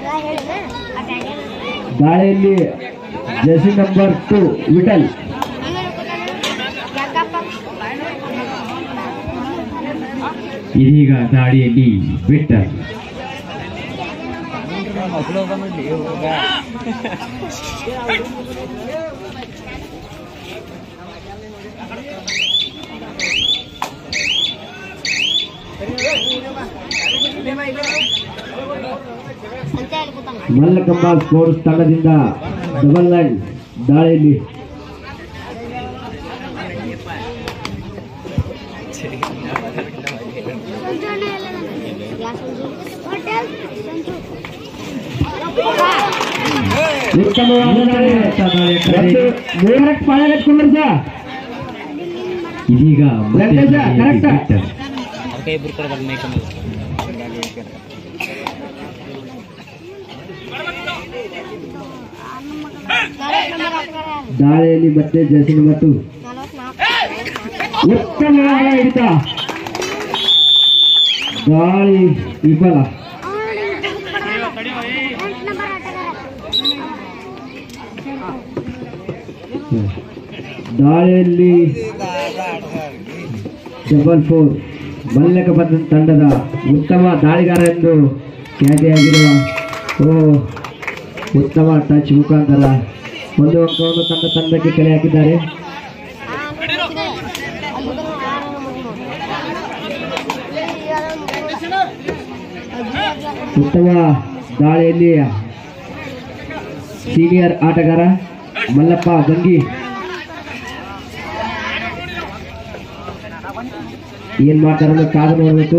ದಾಳಿಯಲ್ಲಿ JC number two Vithal ಇದೀಗ ದಾಳಿಯಲ್ಲಿ ವಿಠಲ್ ಮಲ್ಲಕಂಬ ಸ್ಪೋರ್ಟ್ಸ್ ತಂಡದಿಂದ ಡಬಲ್ ನೈನ್ ದಾಳಿಯಲ್ಲಿ ಉತ್ತಮವಾದ ದಾಳಿ. ಒಂದು ಮೂರಕ್ಕೆ ಪಾಯ ಹಚ್ಕೊಂಡ್ರು ಸರ್ ಇದೀಗ ಮತ್ತೆ ವೆಂಕಟೇಶ, ದಾಳಿಯಲ್ಲಿ correct. ವಿಠಲ್ ದಾಳಿಯಲ್ಲಿ ಮತ್ತೆ ಜೆಸಿ ನಂಬರ್ ಟು ಉತ್ತಮವಾದ ಹಿಡಿತ ದಾಳಿ ವಿಫಲ ದಾಳಿಯಲ್ಲಿ ಡಬಲ್ ಫೋರ್ ಮಲ್ಲಕ ಬಂದ ತಂಡದ ಉತ್ತಮ ದಾಳಿಗಾರ ಎಂದು ಖ್ಯಾತಿಯಾಗಿರುವ ಓ ಉತ್ತಮ ಟಚ್ ಮುಖಾಂತರ ಒಂದು ಅಂಕವನ್ನು ತನ್ನ ತಂಡಕ್ಕೆ ಕಲೆ ಹಾಕಿದ್ದಾರೆ ಉತ್ತಮ ದಾಳಿಯಲ್ಲಿ ಸೀನಿಯರ್ ಆಟಗಾರ ಮಲ್ಲಪ್ಪ ಗಂಗಿ ಏನ್ ಮಾಡ್ತಾರ ಕಾದು ನೋಡ್ಬೇಕು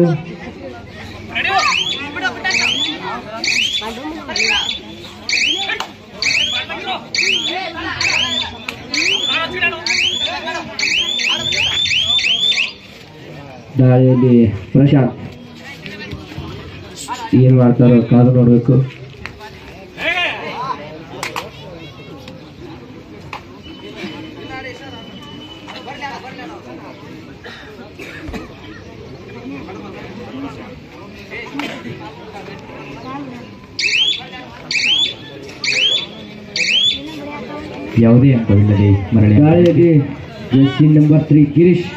ದಾಳಿಯಲ್ಲಿ ಪ್ರಶಾಂತ್ ಏನ್ ಮಾಡ್ತಾರೋ ಕಾದು ನೋಡ್ಬೇಕು ಯಾವುದೇ ಅಂಕವಿಲ್ಲದೆ ಮರಳಿ ದಾಳಿಯಲ್ಲಿ jersey number three Girish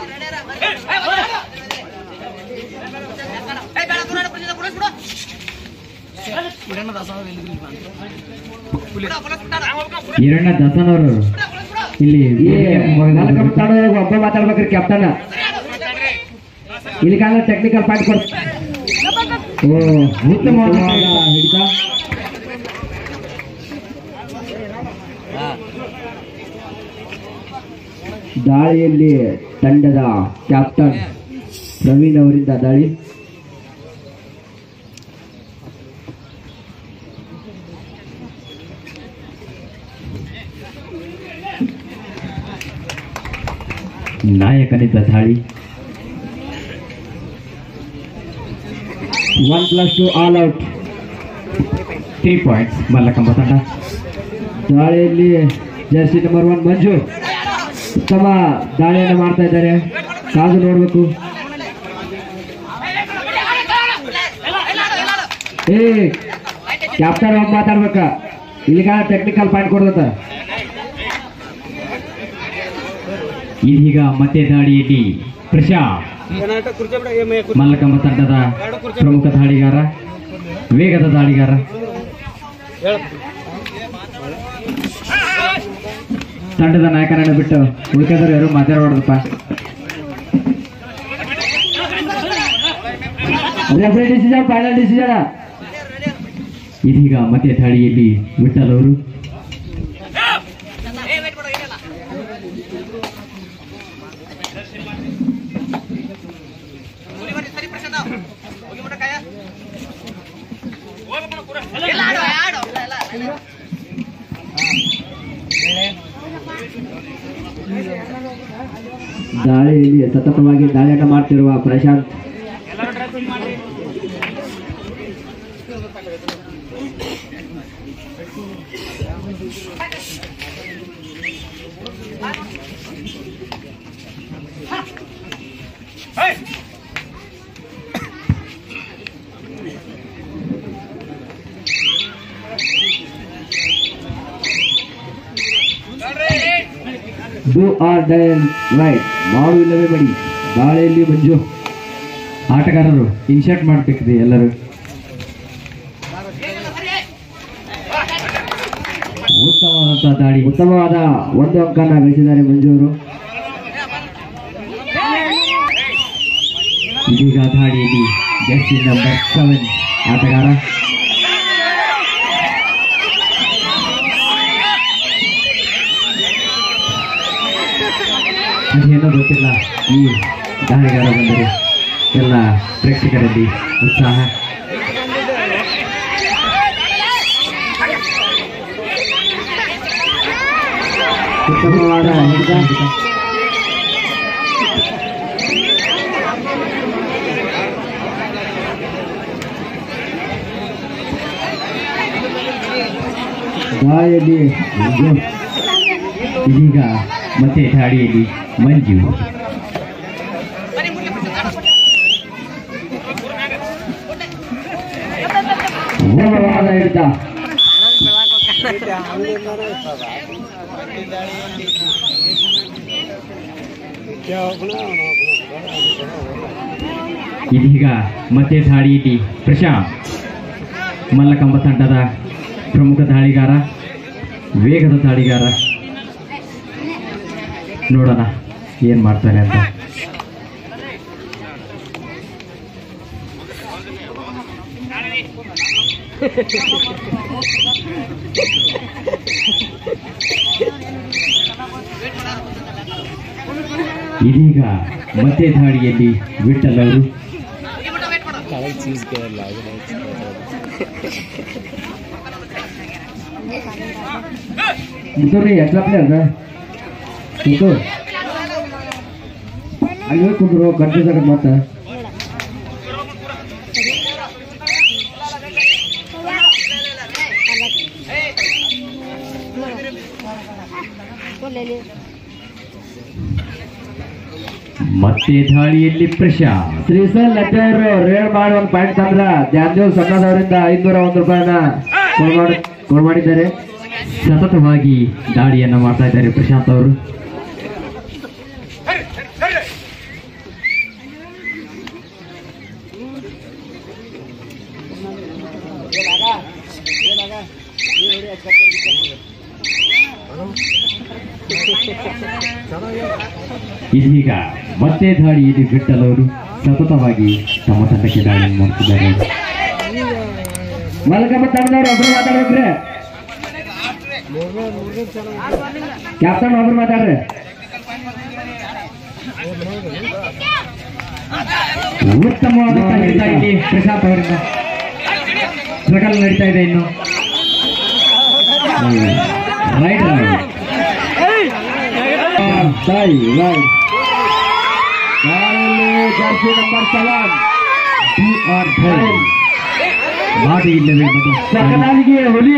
Eranna ದಸನವರು ಇಲ್ಲಿ ಒಬ್ಬ ಮಾತಾಡ್ಬೇಕ್ರಿ ಕ್ಯಾಪ್ಟನ್ ಇಲ್ಲಿ ಕಾಲ ಟೆಕ್ನಿಕಲ್ ಪಾಯಿಂಟ್ ಕೊಡ್ ಓ ಉತ್ತಮವಾದ ಹಿಡಿತ ದಾಳಿಯಲ್ಲಿ ತಂಡದ ಕ್ಯಾಪ್ಟನ್ ಪ್ರವೀಣ್ ಅವರಿಂದ ದಾಳಿ ನಾಯಕನಿದ್ದ ದಾಳಿ one plus two all out three points Mallakamba ತಂಡ ದಾಳಿಯಲ್ಲಿ ಜರ್ಸಿ ನಂಬರ್ ಒನ್ ಮಂಜು ಉತ್ತಮ ದಾಳಿಯನ್ನು ಮಾಡ್ತಾ ಇದ್ದಾರೆ ಕಾದು ನೋಡ್ಬೇಕು ಏ ಕ್ಯಾಪ್ಟನ್ ಒಬ್ಬ ಮಾತಾಡ್ಬೇಕ ಇಲ್ಲಿಗ ಟೆಕ್ನಿಕಲ್ ಪಾಯಿಂಟ್ ಕೊಡ್ಬೇಕ ಇದೀಗ ಮತ್ತೆ ದಾಳಿಯಲ್ಲಿ ಪ್ರಶಾಂತ್ ಮಲ್ಲಕಂಬ ತಂಡದ ಪ್ರಮುಖ ದಾಳಿಗಾರ ವೇಗದ ದಾಳಿಗಾರ ತಂಡದ ನಾಯಕನನ್ನು ಬಿಟ್ಟು ಉಳಿಕೆದರು ಯಾರು ಮಾತಾಡಬಾರ್ದಪ್ಪ ರೆಫ್ರಿ ಡಿಸಿಷನ್ ಫೈನಲ್ ಡಿಸಿಷನ್ ಇದೀಗ ಮತ್ತೆ ದಾಳಿಯಲ್ಲಿ ವಿಠಲ್ ಅವರು ದಾಳಿಯಲ್ಲಿ ಸತತವಾಗಿ ದಾಳಿಯನ್ನು ಮಾಡ್ತಿರುವ Prashanth do or die right ಮಾಡು ಇಲ್ಲವೇ ಮಡಿ ಗಾಳಿಯಲ್ಲಿ ಮಂಜು ಆಟಗಾರರು ಇನ್ಶರ್ಟ್ ಮಾಡ್ಬೇಕ್ರಿ ಎಲ್ಲರೂ ಉತ್ತಮವಾದಂತಹ ದಾಳಿ ಉತ್ತಮವಾದ ಒಂದು ಅಂಕನ ಗಳಿಸಿದ್ದಾರೆ ಮಂಜು ಅವರು ಇದೀಗ ದಾಳಿಯಲ್ಲಿ ಜರ್ಸಿ ನಂಬರ್ ಸೆವೆನ್ ಆಟಗಾರ ಅದೇನೋ ಗೊತ್ತಿಲ್ಲ ಈ ದಾಳಿಗಾರ ಬಂದರೆ ಎಲ್ಲ ಪ್ರೇಕ್ಷಕರಲ್ಲಿ ಉತ್ಸಾಹ ಉತ್ತಮವಾದ ಹಿಡಿತ ಗಾಳಿಯಲ್ಲಿ ಮಂಜು ಇದೀಗ ಮತ್ತೆ ದಾಳಿಯಲ್ಲಿ ಮಂಜು ಉತ್ತಮವಾದ ಹಿಡಿತ ಇದೀಗ ಮತ್ತೆ ದಾಳಿಯಲ್ಲಿ ಪ್ರಶಾಂತ್ ಮಲ್ಲಕಂಬ ತಂಡದ ಪ್ರಮುಖ ದಾಳಿಗಾರ ವೇಗದ ದಾಳಿಗಾರ ನೋಡೋಣ ಏನ್ ಮಾಡ್ತಾನೆ ಅಂತ ಇದೀಗ ಮತ್ತೆ ದಾಳಿಯಲ್ಲಿ ವಿಠಲ್ ಅವರು ಮುತ್ತೂರಿ ಎಷ್ಟರ ಪ್ಲೇಯರ್ ಮುತ್ತೂರ್ ಅಲ್ಲಿ ಹೋಗಿ ಕುಂದ್ರು ಕನ್ಫ್ಯೂಸ್ ಆಗತ್ತೆ ಮತ್ತೆ ಮತ್ತೆ ದಾಳಿಯಲ್ಲಿ ಪ್ರಶಾಂತ್ ಶ್ರೀಸಲ್ ಲಡ್ಡೆ ಅವರು ರೇಡ್ ಮಾಡಿ ಒಂದು ಪಾಯಿಂಟ್ ತಂದ್ರ ಧ್ಯಾನ್ದೇವ್ ಸಣ್ಣದವರಿಂದ ಐನೂರ ಒಂದು ರೂಪಾಯಿನ ಕೊಡ್ ಮಾಡಿ ಕೊಡ್ ಮಾಡಿದ್ದಾರೆ ಸತತವಾಗಿ ದಾಳಿಯನ್ನ ಮಾಡ್ತಾ ಇದ್ದಾರೆ ಪ್ರಶಾಂತ್ ಅವರು ಇದೀಗ ಮತ್ತೆ ದಾಳಿಯಲ್ಲಿ ವಿಠಲ್ ಅವರು ಸತತವಾಗಿ ತಮ್ಮ ತಂಡಕ್ಕೆ ದಾಳಿಯನ್ನು ಮಾಡ್ತಿದ್ದಾರೆ ಮಲ್ಕಮ್ಮ ತಂಡದವ್ರು ಒಬ್ರು ಮಾತಾಡ್ಬೇಕ್ರಿ ಕ್ಯಾಪ್ಟನ್ ಒಬ್ರು ಮಾತಾಡ್ರಿ ಉತ್ತಮವಾದಂತಹ ಹಿಡಿತ ಇಲ್ಲಿ ಪ್ರಶಾಂತ್ ಅವರಿಂದ ಸ್ಟ್ರಗಲ್ ನಡೀತಾ ಇದೆ ಇನ್ನು ರೈಟ್ ತಾಯಿ ರೈಟ್ ಜರ್ಸಿ ನಂಬರ್ ಸೆವೆನ್ ಮಾಡಿ ಇಲ್ಲವೇ ಮಧು ಸಕಲಾಲಿಗೆ ಹುಲಿ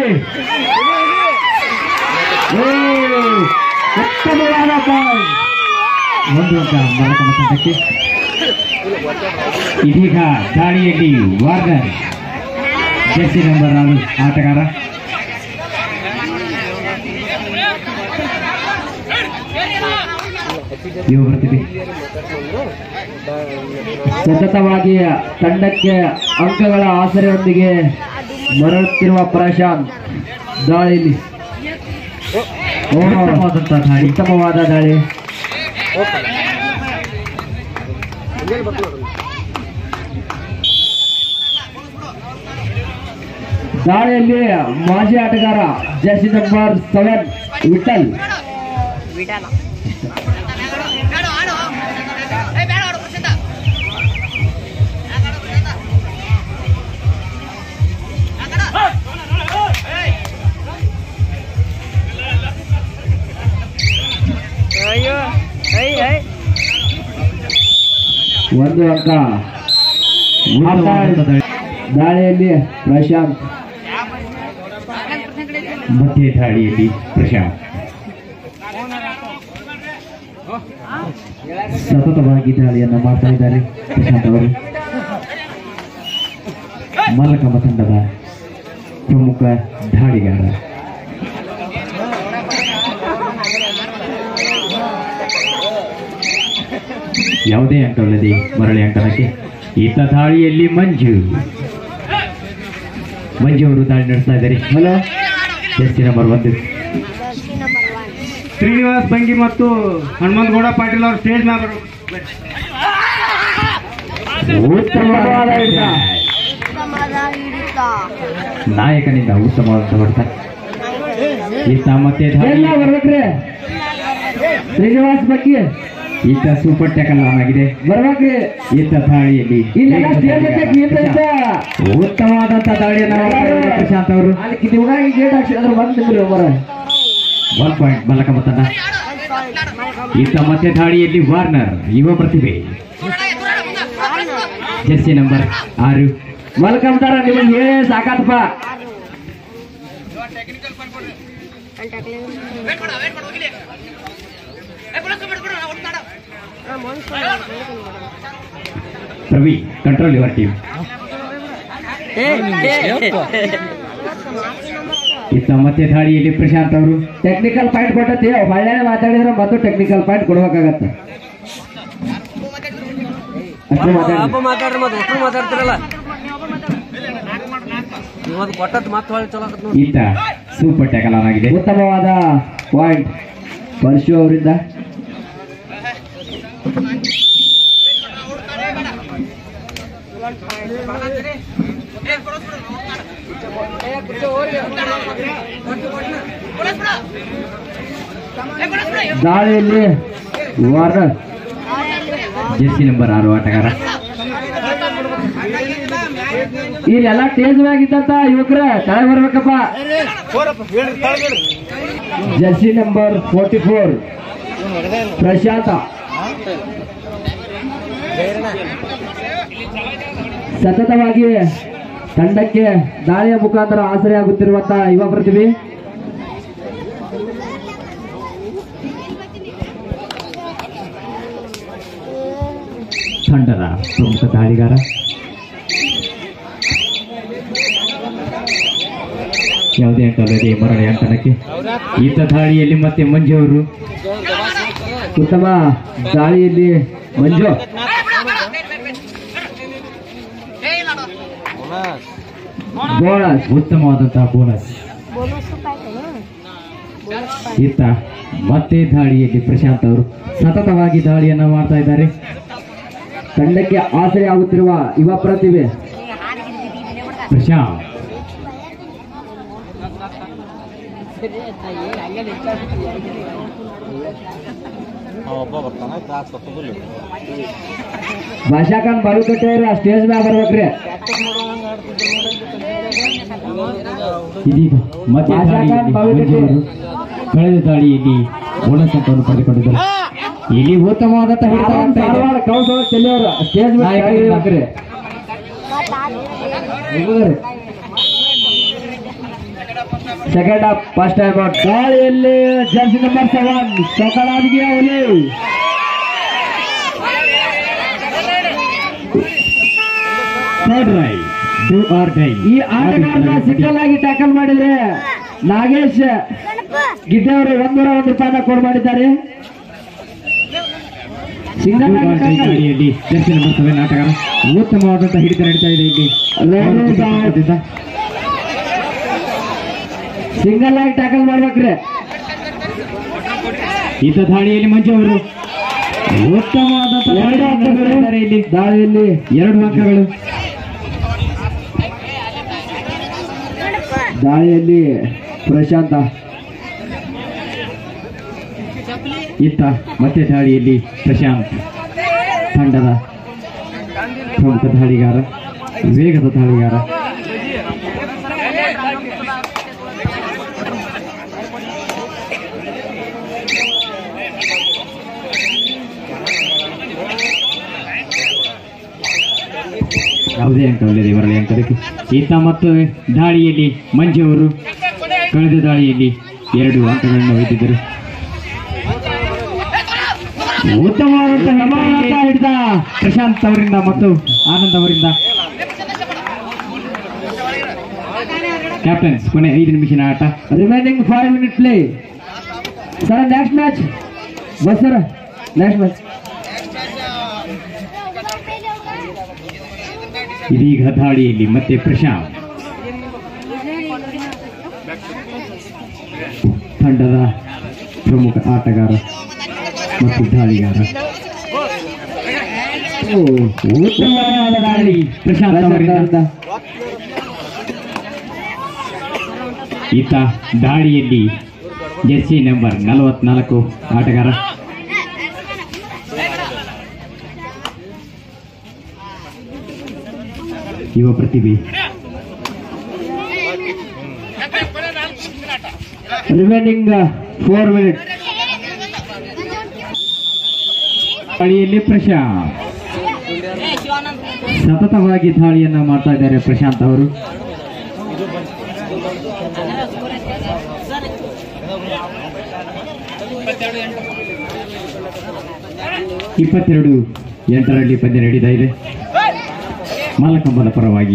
ಓ, ಉತ್ತಮವಾದ ಪಾಯಿಂಟ್ ಒಂದು ಅಂಕ ಮಲಕಮ ತಂಡಕ್ಕೆ ಇದೀಗ ದಾಳಿಯಲ್ಲಿ ವಾರ್ನರ್ ಜೆರ್ಸಿ ನಂಬರ್ ಆರು ಆಟಗಾರ ಇವು ಬರ್ತೀವಿ ಸತತವಾಗಿ ತಂಡಕ್ಕೆ ಅಂಕಗಳ ಆಸರೆಯೊಂದಿಗೆ ಮರಳುತ್ತಿರುವ ಪ್ರಶಾಂತ್ ದಾಳಿಯಲ್ಲಿ ಓ, ಉತ್ತಮವಾದಂತಹ ದಾಳಿ ಉತ್ತಮವಾದ ದಾಳಿ ದಾಳಿಯಲ್ಲಿ ಮಾಜಿ ಆಟಗಾರ ಜರ್ಸಿ ನಂಬರ್ ಸೆವೆನ್ ವಿಠಲ್ ಬಿಡಲ್ಲ ಬೇಡ ಆಡು ಏ ಬೇಡ ಆಡು ಪ್ರಶಾಂತ ಯಾಕಾಡು ಪ್ರಶಾಂತ ಯಾಕಾಡು ಅಯ್ಯೋ ಅಯ್ಯ ಅಯ್ಯ ಒಂದು ಅಂಕ ಉತ್ತಮವಾದಂತಹ ದಾಳಿ ದಾಳಿಯಲ್ಲಿ ಪ್ರಶಾಂತ್ ಮತ್ತೆ ದಾಳಿಯಲ್ಲಿ ಪ್ರಶಾಂತ್ ಸತತವಾಗಿ ದಾಳಿಯನ್ನ ಮಾಡ್ತಾ ಇದ್ದಾರೆ ಪ್ರಶಾಂತ್ ಅವರು ಮಲ್ಲಕಂಬ ತಂಡದ ಪ್ರಮುಖ ದಾಳಿಗಾರ ಯಾವುದೇ ಅಂಕವಿಲ್ಲದೆ ಮರಳಿ ಅಂಕಣಕ್ಕೆ ಈತ ದಾಳಿಯಲ್ಲಿ ಮಂಜು ಮಂಜು ಅವರು ದಾಳಿ ನಡೆಸ್ತಾ ಇದ್ದಾರೆ ಹಲೋ ಜರ್ಸಿ ನಂಬರ್ ಒಂದು ಶ್ರೀನಿವಾಸ್ ಬಂಗಿ ಮತ್ತು ಹನುಮಂತಗೌಡ ಪಾಟೀಲ್ ಅವರು ಸ್ಟೇಜ್ ಮ್ಯಾಗ ಉತ್ತಮವಾದ ಹಿಡಿತ ನಾಯಕನಿಂದ ಉತ್ತಮವಾದ ಹೊಡೆತ ಈತ ಮತ್ತೆ ಎಲ್ಲ ದಾಳಿ ಬರ್ಬೇಕ್ರಿ ಶ್ರೀನಿವಾಸ್ ಬಗ್ಗೆ ಈತ ಸೂಪರ್ ಟ್ಯಾಕಲ್ ಆನ್ ಆಗಿದೆ ಬರ್ಬೇಕ್ರಿ ಈತ ದಾಳಿಯಲ್ಲಿ ಇಲ್ಲೆಲ್ಲ ಸ್ಟೇಜ್ ಹತ್ತಕ್ಕೆ ನಿಂತೈತ. ಉತ್ತಮವಾದಂತ ದಾಳಿಯನ್ನು ಮಾಡ್ತಾ ಇದ್ದಾರೆ ಪ್ರಶಾಂತ್ ಅವರು ಅಲ್ಲಿ ಕಿದಿವಾಗ ಗೇಟ್ ಹಾಕ್ಸಿ ಅದ್ರ ಬಂದ್ ನಿಂದ್ರಿ ಮರ ಒನ್ ಪಾಯಿಂಟ್ ಬಲಕಮ್ಮ ತಂಡ ಈತ ಮತ್ತೆ ದಾಳಿಯಲ್ಲಿ ವಾರ್ನರ್ ಯುವ ಪ್ರತಿಭೆ ಜೆರ್ಸಿ ನಂಬರ್ ಆರು ಮಲ್ಕಂತಾರ ನಿಮಗೆ ಹೇಳಿ ಸಾಕಾತಪ್ಪ ಪ್ರವೀಣ್ ಕಂಟ್ರೋಲ್ ಯುವರ್ ಟೀಮ್ ಈತ ಮತ್ತೆ ದಾಳಿಯಲ್ಲಿ ಪ್ರಶಾಂತ್ ಅವರು ಟೆಕ್ನಿಕಲ್ ಪಾಯಿಂಟ್ ಕೊಟ್ಟತಿ ಒಳ್ಳೆ ಮಾತಾಡಿದ್ರೆ ಮತ್ತು ಟೆಕ್ನಿಕಲ್ ಪಾಯಿಂಟ್ ಕೊಡ್ಬೇಕಾಗತ್ತೆ ಅಷ್ಟೇ ಹಬ್ಬ ಮಾತಾಡಿ ಮಾತಾಡ್ರಿ ಮತ್ತೆ ಒಟ್ಟು ಮಾತಾಡ್ತಿರಲ್ಲ ಇವತ್ತು ಕೊಟ್ಟದ್ ಮತ್ತೆ ಹೊಳ್ಳಿ ಚಲೋ ಆಕತ್ ನೋಡಿ ಈತ ಸೂಪರ್ ಟ್ಯಾಕಲ್ ಆನ್ ಆಗಿದೆ ಉತ್ತಮವಾದ ಪಾಯಿಂಟ್ ಪರಶು ಅವರಿಂದ ದಾಳಿಯಲ್ಲಿ ವಾರ್ನರ್ ಜೆರ್ಸಿ ನಂಬರ್ ಆರು ಆಟಗಾರ ಇಲ್ಲೆಲ್ಲ ಟೇಜ್ ಮ್ಯಾಗ ಇದ್ದಂತ ಯುವಕರ ತಲೆ ಬರ್ಬೇಕಪ್ಪ jersey number forty four Prashanth ಸತತವಾಗಿ ತಂಡಕ್ಕೆ ದಾಳಿಯ ಮುಖಾಂತರ ಆಸರೆ ಆಗುತ್ತಿರುವಂತಹ ಯುವ ಪ್ರತಿಭೆ ತಂಡದ ಪ್ರಮುಖ ದಾಳಿಗಾರ ಯಾವುದೇ ಅಂಕಲ್ಲದೆ ಮರಳಿ ಅಂಕಣಕ್ಕೆ ಈತ ದಾಳಿಯಲ್ಲಿ ಮತ್ತೆ ಮಂಜು ಅವರು ಉತ್ತಮ ದಾಳಿಯಲ್ಲಿ ಮಂಜು ಬೋನಸ್ ಉತ್ತಮವಾದಂತಹ ಬೋನಸ್ ಈತ ಮತ್ತೆ ದಾಳಿಯಲ್ಲಿ ಪ್ರಶಾಂತ್ ಅವರು ಸತತವಾಗಿ ದಾಳಿಯನ್ನ ಮಾಡ್ತಾ ಇದ್ದಾರೆ ತಂಡಕ್ಕೆ ಆಸರೆ ಆಗುತ್ತಿರುವ ಯುವ ಪ್ರತಿಭೆ ಪ್ರಶಾಂತ್ ಭಾಷಾಖಾನ್ ಬಾಳುಕಟ್ಟೆ ಅವ್ರು ಆ ಸ್ಟೇಜ್ ಮ್ಯಾಗ ಬರ್ಬೇಕ್ರಿ ಇದೀಗ ಮತ್ತೆ ದಾಳಿಯಲ್ಲಿ ಮಂಜು ಅವರು ಕಳೆದ ದಾಳಿಯಲ್ಲಿ ಬೋನಸ್ ಅಂಕವನ್ನು ಪಡೆದುಕೊಂಡಿದ್ದಾರೆ ಇಲ್ಲಿ ಉತ್ತಮವಾದಂತಹ ಹಿಡಿತ ಆಗ್ತಾ ಇದೆ ಧಾರವಾಡ ಕೌನ್ಸ್ ಒಳಗೆ ಚೆಲ್ಲಿಯವ್ರು ಸ್ಟೇಜ್ ಮ್ಯಾಗ ನಾಯಕರಿಂದ. ಬರ್ಬೇಕ್ರಿ ಹುಡುಗರು. Second half first time out ಗಾಳಿಯಲ್ಲಿ ಜರ್ಸಿ ನಂಬರ್ ಸೆವೆನ್ ಸಕಲಾದಿಗೆ ಅವಲಿ third raid do or die ಈ ಆಟಗಾರನ ಸಿಂಗಲ್ ಆಗಿ ಟ್ಯಾಕಲ್ ಮಾಡಿದ್ರೆ ನಾಗೇಶ್ ಗಿಡ್ಡೆ ಅವರು ಒಂದೂರ ಒಂದು ರೂಪಾಯಿನ ಕೊಡ್ ಮಾಡಿದ್ದಾರೆ ಸಿಂಗಲ್ ಆಗಿ tackle. ದಾಳಿಯಲ್ಲಿ ಜರ್ಸಿ ನಂಬರ್ ಸೆವೆನ್ ಆಟಗಾರ ಉತ್ತಮವಾದಂತಹ ಹಿಡಿತ ನಡೀತಾ ಇದೆ ಇಲ್ಲಿ ರೇಣು ದಾಸ್. ಸಿಂಗಲ್ ಆಗಿ ಟ್ಯಾಕಲ್ ಮಾಡ್ಬೇಕ್ರಿ ಈತ ದಾಳಿಯಲ್ಲಿ ಮಂಜು ಅವರು ಉತ್ತಮವಾದಂತಹ ಎರಡು ಅಂಕಗಳು ದಾಳಿಯನ್ನು ಇಲ್ಲಿ ದಾಳಿಯಲ್ಲಿ ಎರಡು ಅಂಕಗಳು ದಾಳಿಯಲ್ಲಿ ಪ್ರಶಾಂತ ಇತ್ತ ಮತ್ತೆ ದಾಳಿಯಲ್ಲಿ ಪ್ರಶಾಂತ್ ತಂಡದ ಪ್ರಮುಖ ದಾಳಿಗಾರ ವೇಗದ ದಾಳಿಗಾರ ಯಾವುದೇ ಅಂಕವಿಲ್ಲದೆ ಮರಳಿ ಅಂಕದಕ್ಕೆ ಈತ ಮತ್ತು ದಾಳಿಯಲ್ಲಿ ಮಂಜು ಅವರು ಕಳೆದ ದಾಳಿಯಲ್ಲಿ ಎರಡು ಅಂಕಗಳನ್ನು ಒಯ್ದಿದ್ದರು ಉತ್ತಮವಾದಂತಹ ಗಮನಾರ್ಹ ಹಿಡಿತ ಪ್ರಶಾಂತ್ ಅವರಿಂದ ಮತ್ತು ಆನಂದ್ ಅವರಿಂದ ಕ್ಯಾಪ್ಟನ್ಸ್ ಕೊನೆ ಐದು ನಿಮಿಷದ ಆಟ remaining five minute play sir next match ಬಸ್ ಸರ್ ನೆಕ್ಸ್ಟ್ ಮ್ಯಾಚ್ ಇದೀಗ ದಾಳಿಯಲ್ಲಿ ಮತ್ತೆ ಪ್ರಶಾಂತ್ ತಂಡದ ಪ್ರಮುಖ ಆಟಗಾರ ಮತ್ತು ದಾಳಿಗಾರ ಓ, ಉತ್ತಮವಾದ ದಾಳಿ ಪ್ರಶಾಂತ್ ಅವರಿಂದ ಈತ ದಾಳಿಯಲ್ಲಿ ಜೆರ್ಸಿ ನಂಬರ್ ನಲವತ್ನಾಲ್ಕು ಆಟಗಾರ ಯುವ ಪ್ರತಿಭೆ ರಿಮೈನಿಂಗ್ ಫೋರ್ ಮಿನಿಟ್ ದಾಳಿಯಲ್ಲಿ ಪ್ರಶಾಂತ್ ಸತತವಾಗಿ ದಾಳಿಯನ್ನ ಮಾಡ್ತಾ ಇದ್ದಾರೆ ಪ್ರಶಾಂತ್ ಅವರು ಇಪ್ಪತ್ತೆರಡು ಎಂಟರಲ್ಲಿ ಪಂದ್ಯ ನಡೀತಾ ಇದೆ ಮಾಲಕಂಬದ ಪರವಾಗಿ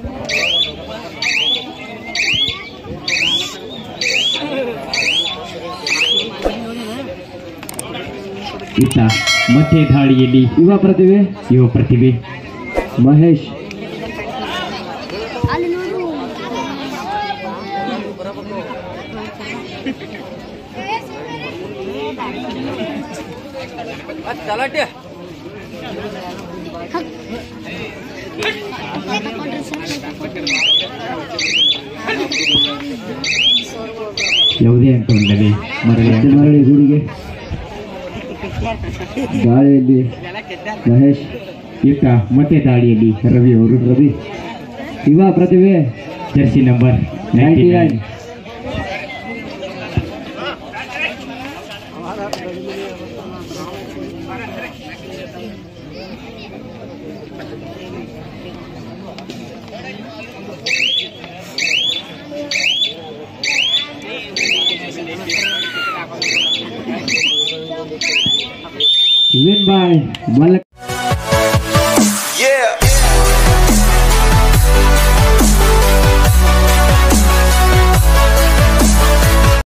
ಇತ್ತ ಮತ್ತೆ ದಾಳಿಯಲ್ಲಿ ಯುವ ಪ್ರತಿಭೆ ಯುವ ಪ್ರತಿಭೆ ಮಹೇಶ್ ಗಲಾಟೆ ಯಾವುದೇ ಅಂಕವಿಲ್ಲದೆ ಮರಳಿ ಮತ್ತೆ ಅಂಕ. ಮರಳಿ ಗೂಡಿಗೆ ಗಾಳಿಯಲ್ಲಿ ಮಹೇಶ್ ಇತ್ತ ಮತ್ತೆ ದಾಳಿಯಲ್ಲಿ ರವಿ ಅವರು ರವಿ ಯುವ ಪ್ರತಿಭೆ jersey number ninety 99 nine win boy ಮಲ್ಲಕ